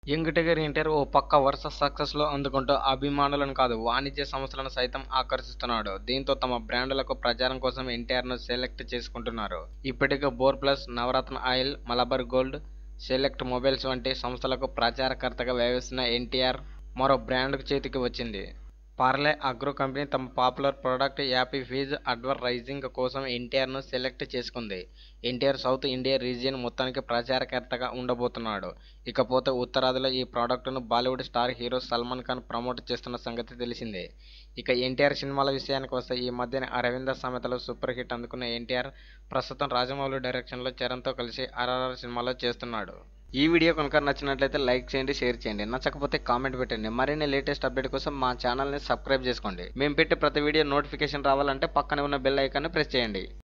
young tiger NTR ఓ పక్క వరుస సక్సెస్లో అందుకుంటూ అభిమానులను కాదు వాణిజ్య సంస్థలను సైతం ఆకర్షిస్తున్నాడు దీంతో తమ బ్రాండ్లకు ప్రచారం కోసం ఎన్టీఆర్ను సెలెక్ట్ చేసుకుంటున్నారు ఇప్పటికే Boroplus Navratna oil Malabar gold select mobiles వంటి సంస్థలకు ప్రచారకర్తగా వ్యవహరిస్తున్న ఎన్టీఆర్ మరో బ్రాండ్ చేతికి వచ్చింది పార్లే అగ్రో కంపెనీ తమ popular product Appy Fizz advertising కోసం ఎన్టీఆర్ను సెలెక్ట్ చేసుకుంది ఎన్టీఆర్ సౌత్ ఇండియా రీజియన్ మొత్తానికి ప్రచారకర్తగా ఉండబోతున్నాడు ఇకపోతే ఉత్తరాదిలో ఈ ప్రోడక్ట్ను Bollywood star hero Salman Khan promote చేస్తున్న సంగతి తెలిసిందే ఇక ఎన్టీఆర్ సినిమాల విషయానికి వస్తే ఈ మధ్యన అరవింద సమేతలో సూపర్ హిట్ అందుకున్న ఎన్టీఆర్ ప్రస్తుతం రాజమౌళి డైరెక్షన్లో చరణ్తో కలిసి ఆర్ఆర్ఆర్ సినిమాలో చేస్తున్నాడు ఈ వీడియో కనుక నచ్చినట్లయితే లైక్ చేయండి షేర్ చేయండి నచ్చకపోతే కామెంట్ పెట్టండి మరిన్ని లేటెస్ట్ అప్డేట్ కోసం మా ఛానల్ని సబ్స్క్రైబ్ చేసుకోండి మేము పెట్టే ప్రతి వీడియో నోటిఫికేషన్ రావాలంటే పక్కనే ఉన్న బెల్ ఐకాన్ని ప్రెస్ చేయండి